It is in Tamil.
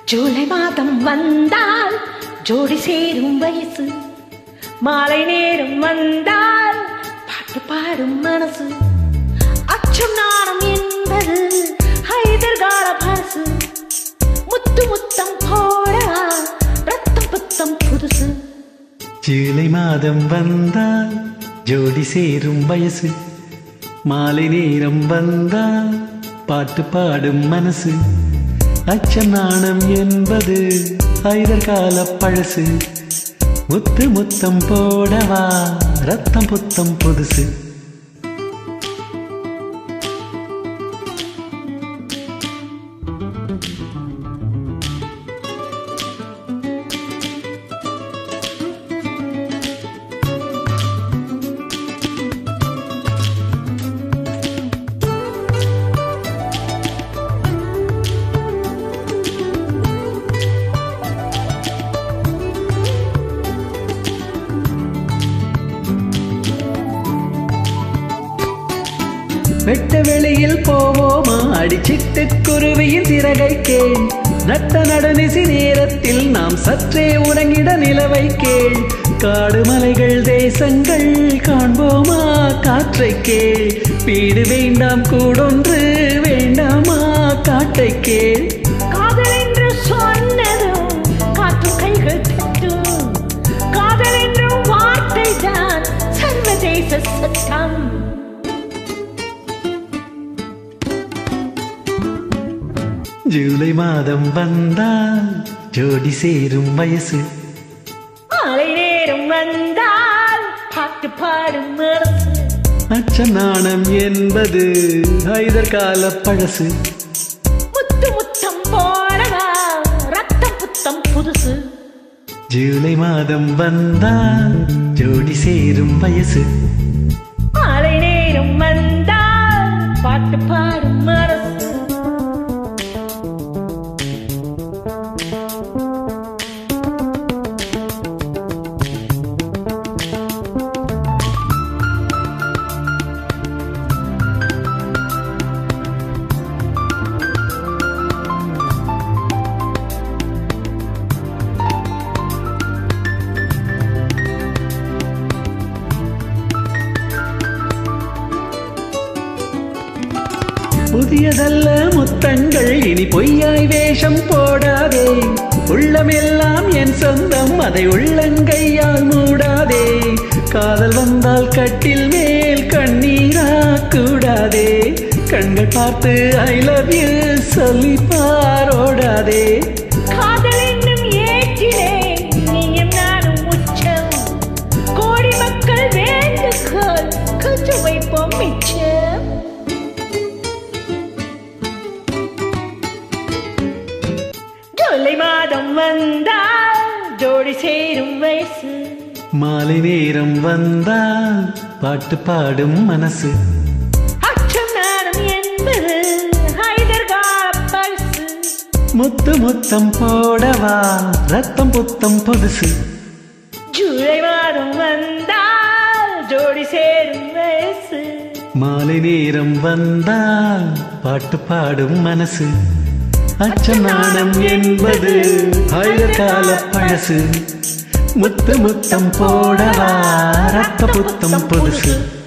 ஜூலை மாதம் வந்தால் ஜோடி சேரும் வயசு மாலை நேரம் வந்தால் பாட்டு பாடும் மனசு அச்சம் நாணம் என்பது ஹைதர்கால பரசு முத்து முத்தம் போடவா ரத்தம் புத்தம் புதுசு ஜூலை மாதம் வந்தால் ஜோடி சேரும் வயசு மாலை நேரம் வந்தால் பாட்டு பாடும் மனசு அச்சம் நாணம் என்பது ஐதர் கால பழசு முத்து முத்தம் போடவா ரத்தம் புத்தம் புதுசு வெட்ட வெளியில் போவோமா அடிச்சிட்டு குருவியின் சிறகை கேள் நட்ட நடுநிசி நேரத்தில் நாம் சற்றே உறங்கிட நிலவை கேள் காடு மலைகள் தேசங்கள் காண்போமா காற்றை கேள் வீடு வேண்டாம் கூடொன்று வேண்டாமா காட்டை கேள் காதல் என்று சொன்னதும் காற்று கைகள் தட்டும் காதல் என்றும் வார்த்தை தான் சர்வதேச சட்டம் ஜூலை மாதம் வந்தால் ஜோடி சேரும் வயசு மாலை நேரம் வந்தால் பாட்டு பாடும் மனசு அச்சம் நாணம் என்பது ஐதர் கால பழசு முத்து முத்தம் போடவா ரத்தம் புத்தம் புதுசு ஜூலை மாதம் வந்தால் ஜோடி சேரும் வயசு மாலை நேரம் வந்தால் பாட்டு பாடும் மனசு புதியதல்ல முத்தங்கள் இனி பொய்யாய் வேஷம் போடாதே உள்ளமெல்லாம் என் சொந்தம் அதை உள்ளங்கையால் மூடாதே காதல் வந்தால் கட்டில் மேல் கண்ணீரா கூடாதே கண்கள் பார்த்து ஐ லவ் யூ சொல்லி பாரோடாதே காதல் என்னும் ஏற்றிலே நீயும் நானும் உச்சம் கோடி மக்கள் வேண்டுகோள் கொஞ்சம் வைப்போம் மிச்சம் ஜூலை மாதம் வந்தால் ஜோடி சேரும் வயசு மாலை நேரம் வந்தால் பாட்டு பாடும் மனசு அச்சம் நாணம் என்பது ஹைதர்கால பரிசு முத்து முத்தம் போடவா ரத்தம் புத்தம் புதுசு ஜூலை மாதம் வந்தால் ஜோடி சேரும் வயசு மாலை நேரம் வந்தால் பாட்டு பாடும் மனசு அச்சம் நாணம் என்பது ஆயுத கால பழசு முத்து முத்தம் போடவா ரத்த புத்தம் புதுசு